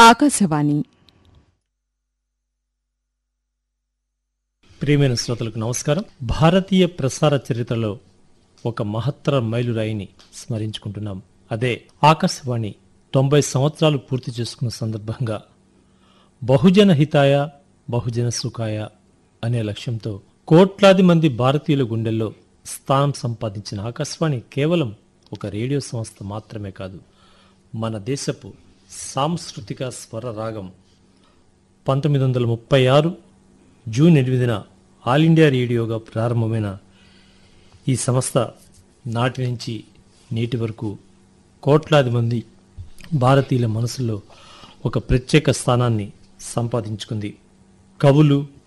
ఆకాశవాణి ప్రియమైన శ్రోతలకు నమస్కారం భారతీయ ప్రసార చరిత్రలో ఒక మహత్తర మైలురాయిని స్మరించుకుంటున్నాం అదే ఆకాశవాణి తొంభై సంవత్సరాలు పూర్తి చేసుకున్న సందర్భంగా బహుజన హితాయ బహుజన సుఖాయ అనే లక్ష్యంతో కోట్లాది మంది భారతీయుల గుండెల్లో స్థానం సంపాదించిన ఆకాశవాణి కేవలం ఒక రేడియో సంస్థ మాత్రమే కాదు మన దేశపు సాంస్కృతిక స్వర రాగం పంతొమ్మిది వందల ముప్పై ఆరు జూన్ ఎనిమిదిన ఆల్ ఇండియా రేడియోగా ప్రారంభమైన ఈ సంస్థ నాటి నుంచి నేటి వరకు కోట్లాది మంది భారతీయుల మనసుల్లో ఒక ప్రత్యేక స్థానాన్ని సంపాదించుకుంది కవులు